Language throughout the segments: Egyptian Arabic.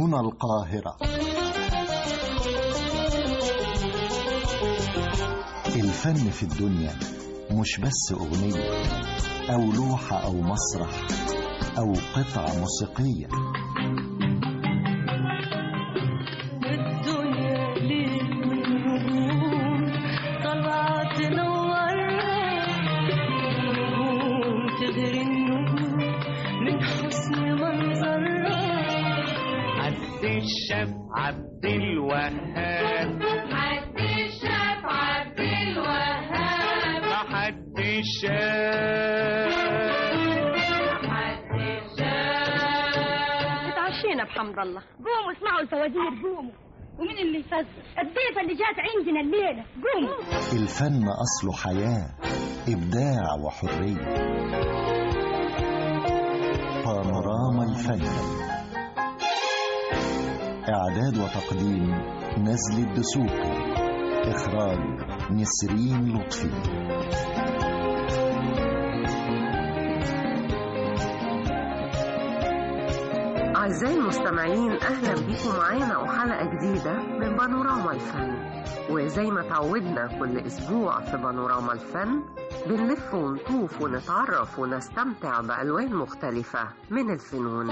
هنا القاهرة الفن في الدنيا مش بس أغنية أو لوحة أو مسرح أو قطعة موسيقية الدنيا ليل والنجوم طالعة تنورها نجوم تغري النجوم من حسن منظرها عبد الشاف عبد الوهاب عبد الشاف عبد الوهاب حد الشاف عبد الشاف اتعشينا بحمد الله قوموا اسمعوا الفوازير قوموا ومين اللي يفزر الضيفة اللي جات عندنا الليلة قوموا الفن أصله حياة إبداع وحرية بانوراما الفن إعداد وتقديم نزل الدسوقي إخراج نسرين لطفي أعزائي المستمعين أهلا بيكم معانا وحلقة جديدة من بانوراما الفن وزي ما تعودنا كل أسبوع في بانوراما الفن بنلف ونطوف ونتعرف ونستمتع بألوان مختلفة من الفنون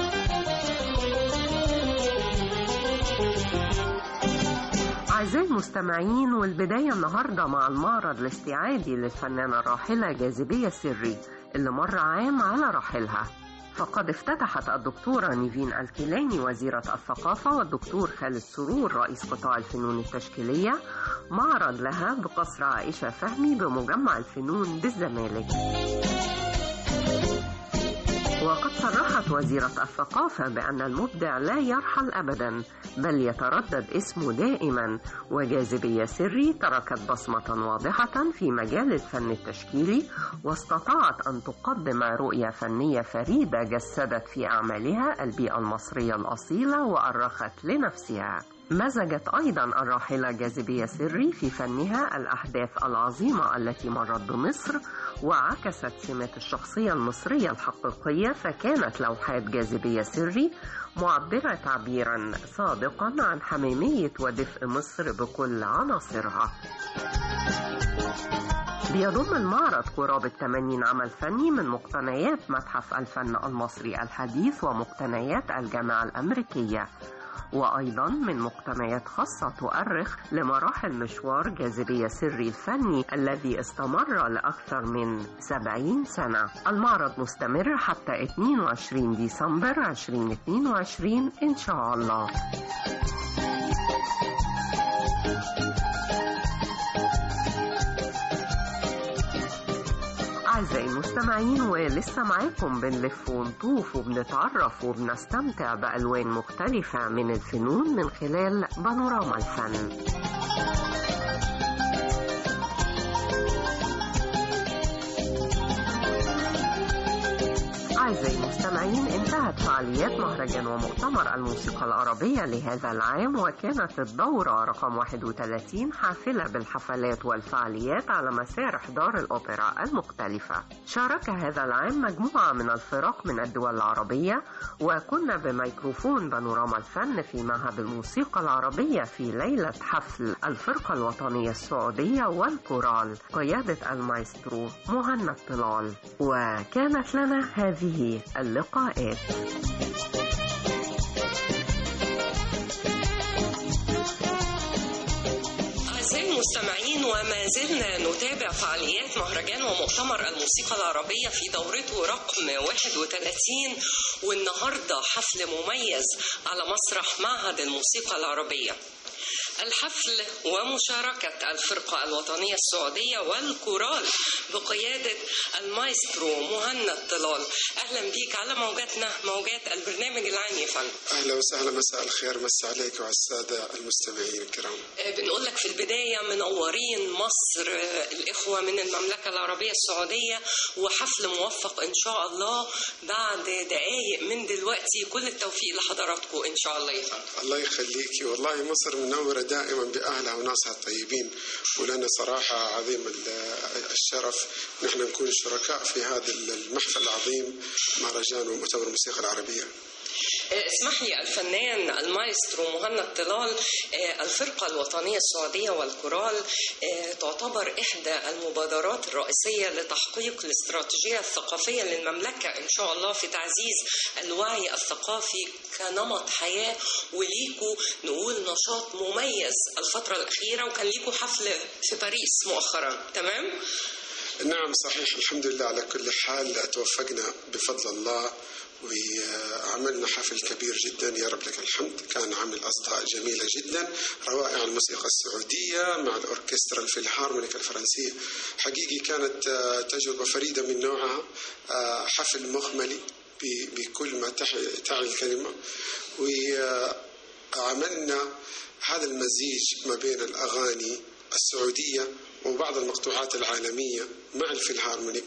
أعزائي المستمعين والبداية النهاردة مع المعرض الاستيعابي للفنانة الراحلة جاذبية سري اللي مر عام على رحيلها فقد افتتحت الدكتورة نيفين الكيلاني وزيرة الثقافة والدكتور خالد سرور رئيس قطاع الفنون التشكيلية معرض لها بقصر عائشة فهمي بمجمع الفنون بالزمالك وقد صرحت وزيرة الثقافة بأن المبدع لا يرحل أبدا بل يتردد اسمه دائما وجاذبية سري تركت بصمة واضحة في مجال الفن التشكيلي واستطاعت أن تقدم رؤية فنية فريدة جسدت في أعمالها البيئة المصرية الأصيلة وأرخت لنفسها مزجت أيضا الراحلة جاذبية سري في فنها الأحداث العظيمة التي مرت بمصر وعكست سمات الشخصية المصرية الحقيقية فكانت لوحات جاذبية سري معبرة تعبيرا صادقا عن حميمية ودفء مصر بكل عناصرها بيضم المعرض قرابة 80 عمل فني من مقتنيات متحف الفن المصري الحديث ومقتنيات الجامعة الأمريكية وأيضا من مقتنيات خاصة تؤرخ لمراحل مشوار جاذبية سري الفني الذي استمر لأكثر من 70 سنة المعرض مستمر حتى 22 ديسمبر 2022 إن شاء الله أعزائي المستمعين ولسه معاكم بنلف ونطوف وبنتعرف وبنستمتع بألوان مختلفة من الفنون من خلال بانوراما الفن أعزائي المستمعين انتهت فعاليات مهرجان ومؤتمر الموسيقى العربية لهذا العام وكانت الدورة رقم 31 حافلة بالحفلات والفعاليات على مسارح دار الأوبرا المختلفة شارك هذا العام مجموعة من الفرق من الدول العربية وكنا بميكروفون بانوراما الفن في معهد الموسيقى العربية في ليلة حفل الفرقة الوطنية السعودية والكورال قيادة المايسترو مهند طلال وكانت لنا هذه اللقاءات أعزائي المستمعين وما زلنا نتابع فعاليات مهرجان ومؤتمر الموسيقى العربية في دورته رقم 31 والنهاردة حفل مميز على مسرح معهد الموسيقى العربية الحفل ومشاركة الفرقة الوطنية السعودية والكورال بقيادة المايسترو مهند طلال أهلا بيك على موجاتنا موجات البرنامج العام يا فندم اهلا وسهلا مساء الخير مساء عليك وعلى الساده المستمعين الكرام آه، بنقول لك في البداية منورين مصر آه، الإخوة من المملكة العربية السعودية وحفل موفق إن شاء الله بعد دقايق من دلوقتي كل التوفيق لحضراتكم إن شاء الله يا فندم الله يخليك والله مصر منوره دائما باهلها وناسها الطيبين ولنا صراحه عظيم ال- الشرف نحن نكون شركاء في هذا المحفل العظيم مهرجان ومؤتمر الموسيقى العربيه آه، اسمح لي الفنان المايسترو مهند طلال آه، الفرقة الوطنية السعودية والكورال آه، تعتبر إحدى المبادرات الرئيسية لتحقيق الاستراتيجية الثقافية للمملكة إن شاء الله في تعزيز الوعي الثقافي كنمط حياة وليكوا نقول نشاط مميز الفترة الأخيرة وكان ليكوا حفل في باريس مؤخرا تمام؟ نعم صحيح الحمد لله على كل حال توفقنا بفضل الله وعملنا حفل كبير جدا يا رب لك الحمد كان عمل أصداء جميلة جدا روائع الموسيقى السعودية مع الأوركسترا الفيلهارمونيك الفرنسية حقيقي كانت آه، تجربة فريدة من نوعها آه، حفل مخملي ب- بكل ما تحي- تعني الكلمة وعملنا هذا المزيج ما بين الأغاني السعودية وبعض المقطوعات العالمية مع الفيلهارمونيك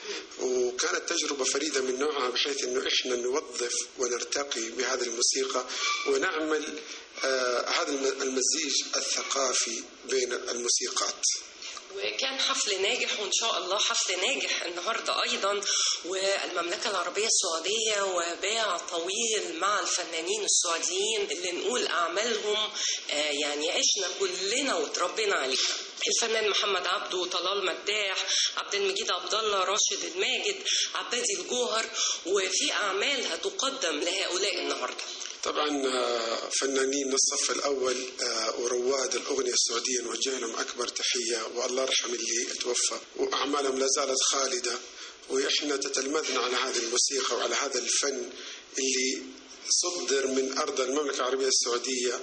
وكانت تجربة فريدة من نوعها بحيث انه احنا نوظف ونرتقي بهذه الموسيقى ونعمل آه هذا الم- المزيج الثقافي بين الموسيقات. وكان حفل ناجح وان شاء الله حفل ناجح النهارده ايضا والمملكه العربيه السعوديه وباع طويل مع الفنانين السعوديين اللي نقول اعمالهم آه، يعني عشنا كلنا وتربينا عليها الفنان محمد عبده طلال مداح عبد المجيد عبد الله راشد الماجد عبادي الجوهر وفي اعمال هتقدم لهؤلاء النهارده طبعا آه، فنانين الصف الاول آه، ورواد الاغنيه السعوديه نوجه لهم اكبر تحيه والله يرحم اللي توفى واعمالهم لا زالت خالده واحنا تتلمذنا على هذه الموسيقى وعلى هذا الفن اللي صدر من ارض المملكه العربيه السعوديه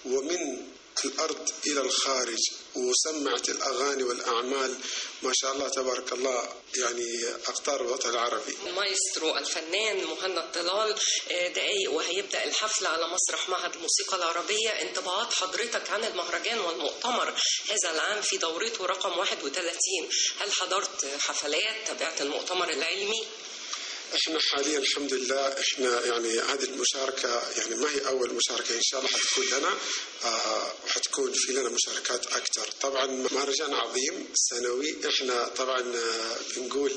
ومن الارض الى الخارج وسمعت الاغاني والاعمال ما شاء الله تبارك الله يعني اقطار الوطن العربي المايسترو الفنان مهند طلال آه، دقايق وهيبدا الحفل على مسرح معهد الموسيقى العربيه انطباعات حضرتك عن المهرجان والمؤتمر هذا العام في دورته رقم 31 هل حضرت حفلات تابعت المؤتمر العلمي احنا حاليا الحمد لله احنا يعني هذه المشاركه يعني ما هي اول مشاركه ان شاء الله حتكون لنا آه حتكون في لنا مشاركات اكثر طبعا مهرجان عظيم سنوي احنا طبعا آه بنقول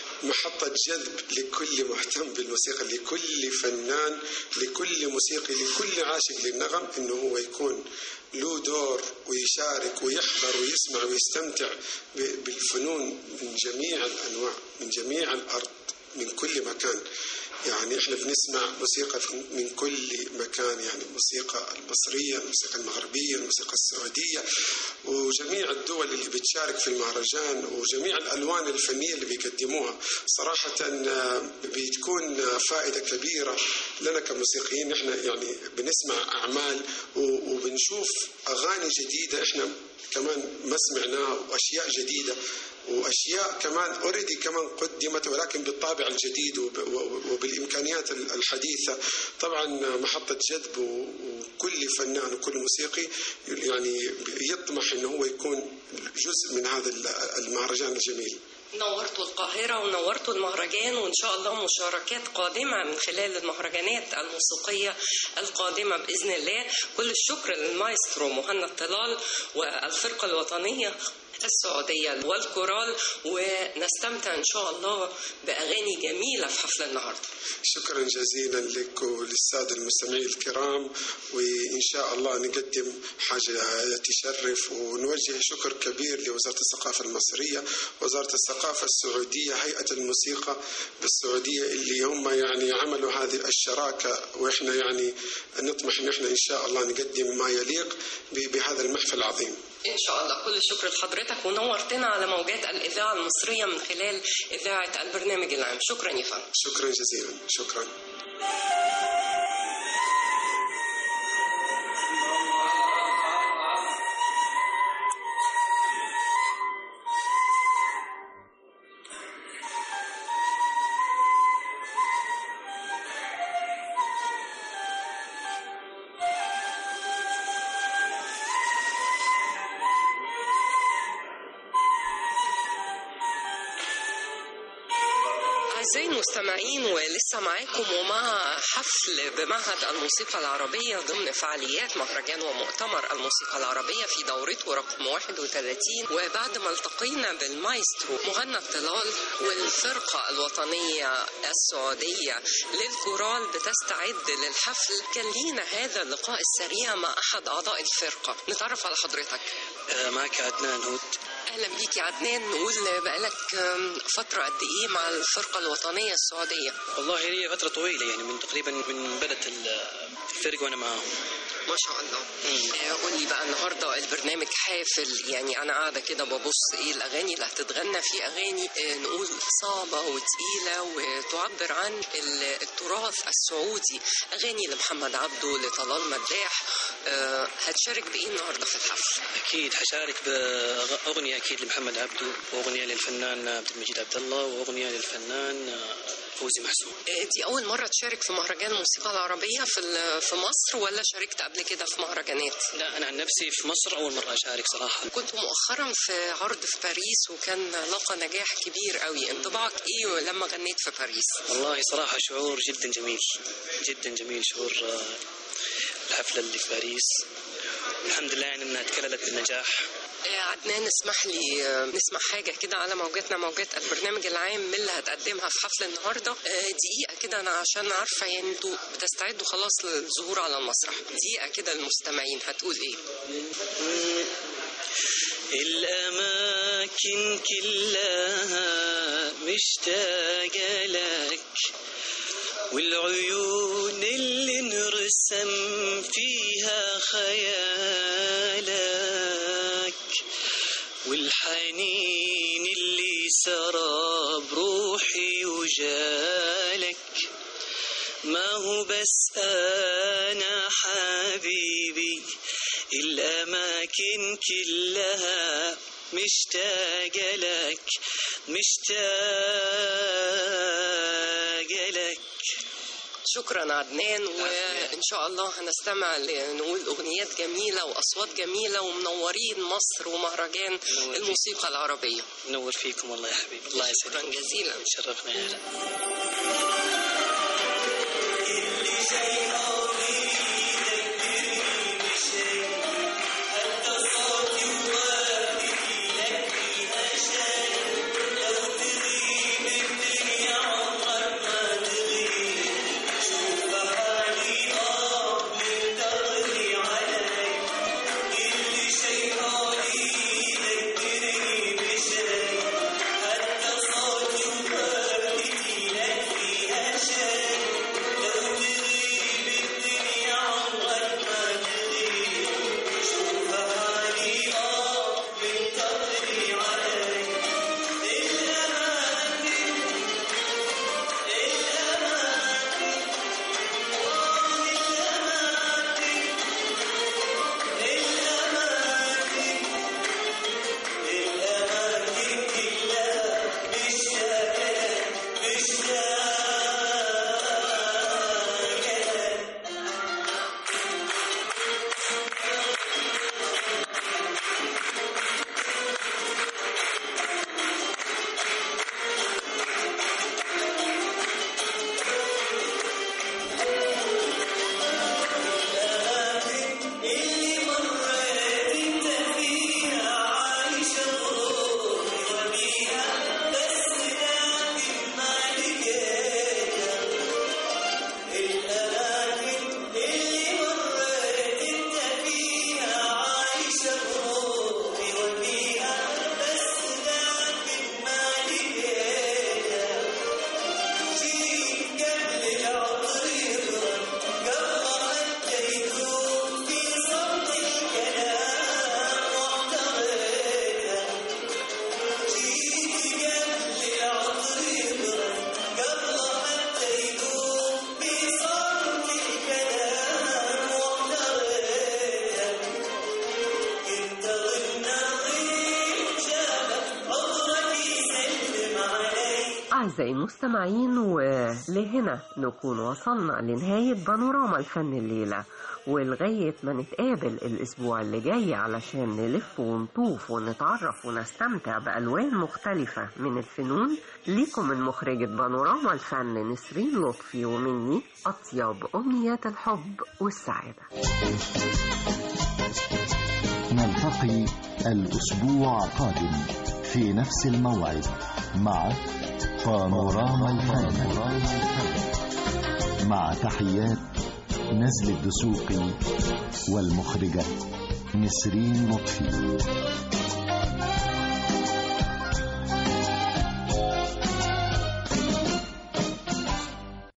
محطة جذب لكل مهتم بالموسيقى لكل فنان لكل موسيقي لكل عاشق للنغم انه هو يكون له دور ويشارك ويحضر ويسمع ويستمتع ب- بالفنون من جميع الانواع من جميع الارض من كل مكان يعني احنا بنسمع موسيقى في- من كل مكان يعني الموسيقى المصريه، الموسيقى المغربيه، الموسيقى السعوديه وجميع الدول اللي بتشارك في المهرجان وجميع الالوان الفنيه اللي بيقدموها صراحه آه، بتكون آه، فائده كبيره لنا كموسيقيين احنا يعني بنسمع اعمال و- وبنشوف اغاني جديده احنا كمان ما سمعناها واشياء جديده واشياء كمان اوريدي كمان قدمت ولكن بالطابع الجديد وب- و- وبالامكانيات الحديثه طبعا محطه جذب و- وكل فنان وكل موسيقي يعني يطمح انه هو يكون جزء من هذا المهرجان الجميل نورتوا القاهرة ونورتوا المهرجان وإن شاء الله مشاركات قادمة من خلال المهرجانات الموسيقية القادمة بإذن الله كل الشكر للمايسترو مهند طلال والفرقة الوطنية السعودية والكورال ونستمتع إن شاء الله بأغاني جميلة في حفل النهاردة شكرا جزيلا لك وللسادة المستمعين الكرام وإن شاء الله نقدم حاجة تشرف ونوجه شكر كبير لوزارة الثقافة المصرية وزارة الثقافة السعودية هيئة الموسيقى بالسعودية اللي هم يعني عملوا هذه الشراكة وإحنا يعني نطمح إن إحنا إن شاء الله نقدم ما يليق ب- بهذا المحفل العظيم إن شاء الله كل الشكر لحضرتك ونورتنا على موجات الإذاعة المصرية من خلال إذاعة البرنامج العام شكرا يا فندم شكرا جزيلا شكرا أعزائي المستمعين ولسه معاكم ومع حفل بمعهد الموسيقى العربية ضمن فعاليات مهرجان ومؤتمر الموسيقى العربية في دورته رقم 31 وبعد ما التقينا بالمايسترو مغنى الطلال والفرقة الوطنية السعودية للكورال بتستعد للحفل كان لينا هذا اللقاء السريع مع أحد أعضاء الفرقة نتعرف على حضرتك معك عدنان هود اهلا بيك يا عدنان نقول بقالك أم، فتره قد ايه مع الفرقه الوطنيه السعوديه والله هي فترة طويلة يعني من تقريبا من بدأت الفرقة وأنا معاهم ما شاء الله آه، قول لي بقى النهارده البرنامج حافل يعني انا قاعده كده ببص ايه الاغاني اللي هتتغنى في اغاني آه، نقول صعبه وتقيله وتعبر عن ال- التراث السعودي اغاني لمحمد عبده لطلال مداح آه، هتشارك بايه النهارده في الحفل أكيد حشارك بأغنية أكيد لمحمد عبده وأغنية للفنان عبد المجيد عبد الله وأغنية للفنان فوزي محسون آه، دي اول مره تشارك في مهرجان الموسيقى العربيه في ال- في مصر ولا شاركت قبل كده في مهرجانات لا أنا عن نفسي في مصر أول مرة أشارك صراحة كنت مؤخرا في عرض في باريس وكان لقى نجاح كبير قوي انطباعك ايه لما غنيت في باريس والله صراحة شعور جدا جميل جدا جميل شعور آه، الحفلة اللي في باريس الحمد لله يعني انها تكللت بالنجاح آه، عدنان اسمح لي آه، نسمع حاجة كده على موجاتنا موجات البرنامج العام من اللي هتقدمها في حفل النهاردة آه، دقيقة كده أنا عشان عارفة يعني انتوا بتستعدوا خلاص للظهور على المسرح دقيقة كده للمستمعين هتقول ايه؟ الأماكن كلها مشتاقة لك والعيون اللي نرسم فيها خيالك والحنين اللي سرى بروحي وجالك ما هو بس أنا حبيبي الأماكن كلها مشتاقة لك مشتاقة لك شكرا عدنان وإن شاء الله هنستمع لنقول أغنيات جميلة وأصوات جميلة ومنورين مصر ومهرجان الموسيقى العربية نور فيكم والله يا حبيبي الله يسعدك شكرا جزيلا شرفنا يا هلا حتى صوت أعزائي المستمعين ولهنا نكون وصلنا لنهاية بانوراما الفن الليلة ولغاية ما نتقابل الأسبوع اللي جاي علشان نلف ونطوف ونتعرف ونستمتع بألوان مختلفة من الفنون ليكم من مخرجة بانوراما الفن نسرين لطفي ومني أطيب أمنيات الحب والسعادة نلتقي الأسبوع القادم في نفس الموعد مع بانوراما الفن مع تحيات نزل الدسوقي والمخرجة نسرين لطفي